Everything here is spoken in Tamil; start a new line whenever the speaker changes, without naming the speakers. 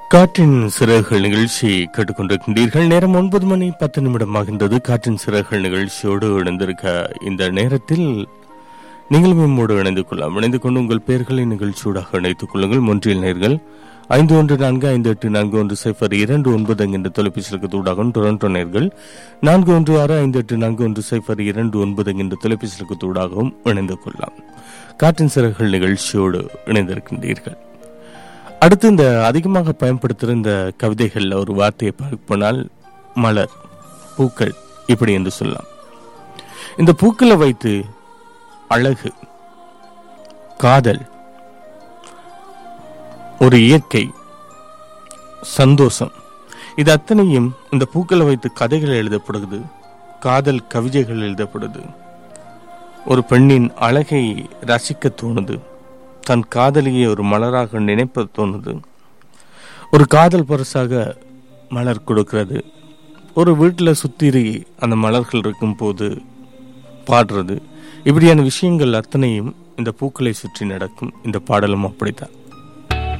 காற்றின் சிறகுகள் நிகழ்ச்சியை கேட்டுக்கொண்டிருக்கின்றீர்கள் நேரம் ஒன்பது மணி பத்து நிமிடமாகின்றது காற்றின் சிறகுகள் நிகழ்ச்சியோடு இணைந்திருக்க இந்த நேரத்தில் நீங்களும் நம்மோடு இணைந்து கொள்ளலாம் இணைந்து கொண்டு உங்கள் பெயர்களை நிகழ்ச்சியோடாக இணைத்துக் கொள்ளுங்கள் மொன்றியல் நேர்கள் ஐந்து ஒன்று நான்கு ஐந்து எட்டு நான்கு ஒன்று சைஃபர் இரண்டு ஒன்பது என்கின்ற தொலைபேசிக்கு தூடாகவும் டொரண்டோ நேர்கள் நான்கு ஒன்று ஆறு ஐந்து எட்டு நான்கு ஒன்று சைஃபர் இரண்டு ஒன்பது என்கின்ற தொலைபேசிக்கு தூடாகவும் இணைந்து கொள்ளலாம் காற்றின் சிறகுகள் நிகழ்ச்சியோடு இணைந்திருக்கின்றீர்கள் அடுத்து இந்த அதிகமாக பயன்படுத்துகிற இந்த கவிதைகள்ல ஒரு வார்த்தையை பார்க்க போனால் மலர் பூக்கள் இப்படி என்று சொல்லலாம் இந்த பூக்களை வைத்து அழகு காதல் ஒரு இயற்கை சந்தோஷம் இது அத்தனையும் இந்த பூக்களை வைத்து கதைகள் எழுதப்படுது காதல் கவிதைகள் எழுதப்படுது ஒரு பெண்ணின் அழகை ரசிக்க தோணுது தன் காதலியை ஒரு மலராக நினைப்ப தோணுது ஒரு காதல் பரிசாக மலர் கொடுக்கிறது ஒரு வீட்டில் சுத்திரி அந்த மலர்கள் இருக்கும் போது பாடுறது இப்படியான விஷயங்கள் அத்தனையும் இந்த பூக்களை சுற்றி நடக்கும் இந்த பாடலும் அப்படித்தான்